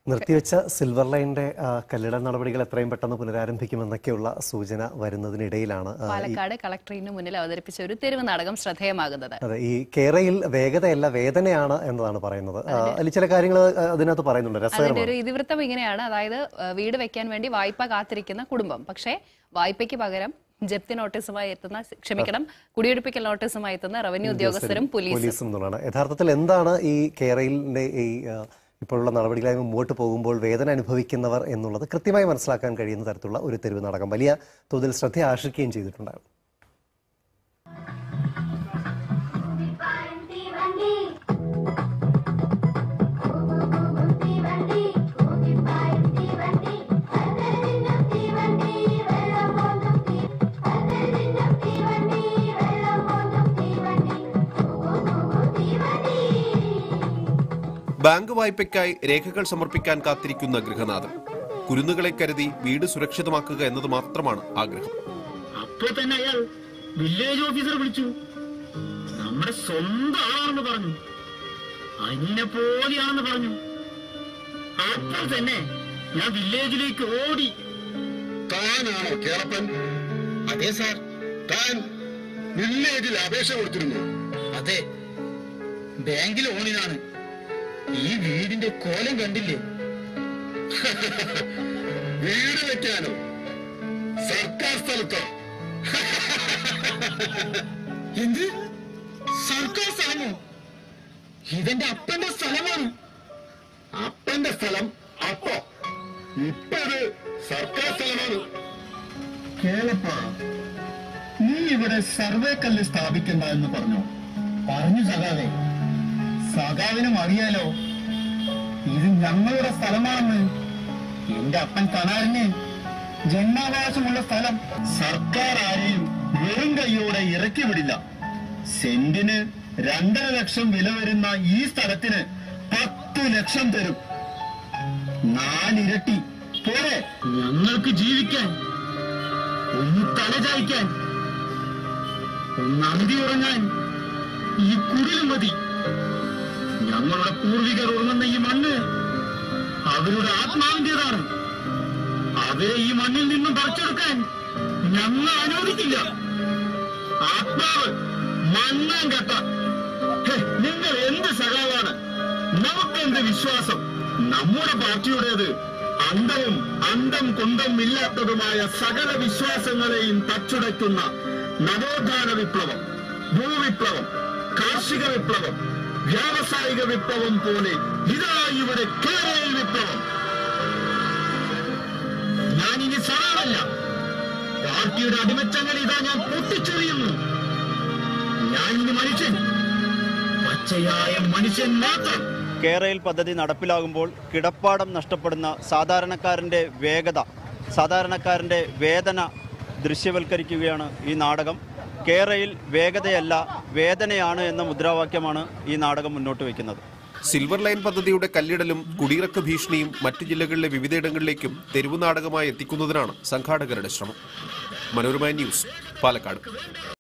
നിർത്തിവെച്ച silver ലൈനിന്റെ ആ, കല്ലിടൽ നടപടികൾ എത്രയും പെട്ടെന്ന് പുനരാരംഭിക്കുമെന്നൊക്കെയുള്ള സൂചന വരുന്നതിനിടയിലാണ് ആ, ഈ- പാലക്കാട് കളക്ടറേറ്റിന് മുന്നിൽ അവതരിപ്പിച്ച ഒരു തെരുവ് നാടകം ശ്രദ്ധേയമാകുന്നത് അതെ ഈ കേരയിൽ വേഗതയല്ല വേദനയാണ് എന്നതാണ് പറയുന്നത് ആ, അതിൽ ചില കാര്യങ്ങൾ അതിനകത്ത് പറയുന്നുണ്ട് അതിന്റെ രസകരമാണ് ഒരു ഇതിവൃത്തം ഇങ്ങനെയാണ് അതായത് ആ, വീട് വെക്കാൻ വേണ്ടി വായ്പ കാത്തിരിക്കുന്ന കുടുംബം പക്ഷേ വായ്പയ്ക്ക് പകരം ജപ്തി നോട്ടീസുമായി എത്തുന്ന ക്ഷമിക്കണം കുടിയൊഴിപ്പിക്കൽ നോട്ടീസുമായി എത്തുന്ന റവന്യൂ ഉദ്യോഗസ്ഥരും പോലീസും പോലീസും എന്നുള്ളതാണ് യഥാർത്ഥത്തിൽ എന്താണ് ഈ കേരളിന്റെ ഈ ആ, ഇപ്പോഴുള്ള നടപടികളായി മുമ്പോട്ട് പോകുമ്പോൾ വേദന അനുഭവിക്കുന്നവർ എന്നുള്ളത് കൃത്യമായി മനസ്സിലാക്കാൻ കഴിയുന്ന തരത്തിലുള്ള ഒരു തെരുവ് നാടകം വലിയ തോതിൽ ശ്രദ്ധ ആകർഷിക്കുകയും ചെയ്തിട്ടുണ്ടായിരുന്നു തീവണ്ടി തീവണ്ടി കൂട്ടിപ്പായും തീവണ്ടി കടലിനും തീവണ്ടി വെള്ളം പോന്നും തീ കടലിനും തീവണ്ടി വെള്ളം പോന്നും തീവണ്ടി തീവണ്ടി ബാങ്ക് വായ്പയ്ക്കായി രേഖകൾ സമർപ്പിക്കാൻ കാത്തിരിക്കുന്ന ഗൃഹനാഥൻ കുരുന്നുകളെ കരുതി വീട് സുരക്ഷിതമാക്കുക എന്നത് മാത്രമാണ് ആഗ്രഹം അപ്പൊ തന്നെ അയാൾ വില്ലേജ് ഓഫീസറെ വിളിച്ചു നമ്മുടെ സ്വന്തം ആളാണെന്ന് പറഞ്ഞു അന്നെ പോലെയാണെന്ന് പറഞ്ഞു അപ്പോൾ തന്നെ ഞാൻ വില്ലേജിലേക്ക് ഓടി താനാണോ കേളപ്പൻ അതെ സാർ താൻ വില്ലേജിൽ അപേക്ഷ കൊടുത്തിരുന്നു അതെ ബാങ്ക് ലോണിനാണ് ഈ വീടിന്റെ കോലം കണ്ടില്ലേ വീട് വെക്കാനോ സർക്കാർ സ്ഥലത്തോ എന്ത് സർക്കാർ സ്ഥലമോ ഇതെന്റെ അപ്പന്റെ സ്ഥലമാണ് അപ്പന്റെ സ്ഥലം അപ്പോ ഇപ്പൊ ഇത് സർക്കാർ സ്ഥലമാണ് കേളപ്പ നീ ഇവിടെ സർവേ കല്ല് സ്ഥാപിക്കണ്ട എന്ന് പറഞ്ഞു പറഞ്ഞു സഖാവേ സഖാവിനും അറിയാലോ ഇത് ഞങ്ങളുടെ സ്ഥലമാണെന്ന് എന്റെ അപ്പൻ കനാലിന് ജന്മാവകാശമുള്ള സ്ഥലം സർക്കാർ ആരെയും വെറും കൈയോടെ ഇറക്കി വിടില്ല സെന്റിന് രണ്ടര ലക്ഷം വില വരുന്ന ഈ സ്ഥലത്തിന് പത്തു ലക്ഷം തരും നാലിരട്ടി പോരെ ഞങ്ങൾക്ക് ജീവിക്കാൻ ഒന്ന് തലചായ്ക്കാൻ ഒന്ന് അന്തി ഉറങ്ങാൻ ഈ കുടിൽ മതി ഞങ്ങളുടെ പൂർവികർ ഉറങ്ങുന്ന ഈ മണ്ണ് അവരുടെ ആത്മാവിന്റേതാണ് അവരെ ഈ മണ്ണിൽ നിന്നും പറിച്ചെടുക്കാൻ ഞങ്ങൾ അനുവദിക്കില്ല ആത്മാവ് മണ്ണാൻ കട്ട ഹെ, നിങ്ങൾ എന്ത് സഖാവാണ് നമുക്കെന്ത് വിശ്വാസം നമ്മുടെ പാർട്ടിയുടേത് അന്തവും അന്തം കുന്തം ഇല്ലാത്തതുമായ സകല വിശ്വാസങ്ങളെയും തച്ചുടയ്ക്കുന്ന നവോത്ഥാന വിപ്ലവം ഭൂവിപ്ലവം കാർഷിക വിപ്ലവം വ്യാവസായിക വിപ്ലവം പോലെ ഇതാ ഇവിടെ കേരള വിപ്ലവം ഞാൻ ഇനി സറാളല്ല പാർട്ടിയുടെ അടിമച്ചങ്ങൾ ഇതാ ഞാൻ പൊട്ടിച്ചെറിയുന്നു ഞാൻ ഇനി മനുഷ്യൻ പച്ചയായ മനുഷ്യൻ മാത്രം കേരയിൽ പദ്ധതി നടപ്പിലാകുമ്പോൾ കിടപ്പാടം നഷ്ടപ്പെടുന്ന സാധാരണക്കാരൻ്റെ വേഗത സാധാരണക്കാരൻ്റെ വേദന ദൃശ്യവൽക്കരിക്കുകയാണ് ഈ നാടകം കേരയിൽ വേഗതയല്ല വേദനയാണ് എന്ന മുദ്രാവാക്യമാണ് ഈ നാടകം മുന്നോട്ട് വയ്ക്കുന്നത് സിൽവർ ലൈൻ പദ്ധതിയുടെ കല്ലിടലും കുടിയിറക്ക് ഭീഷണിയും മറ്റു ജില്ലകളിലെ വിവിധയിടങ്ങളിലേക്കും തെരുവു നാടകമായി എത്തിക്കുന്നതിനാണ് സംഘാടകരുടെ ശ്രമം മനോരമ ന്യൂസ് പാലക്കാട്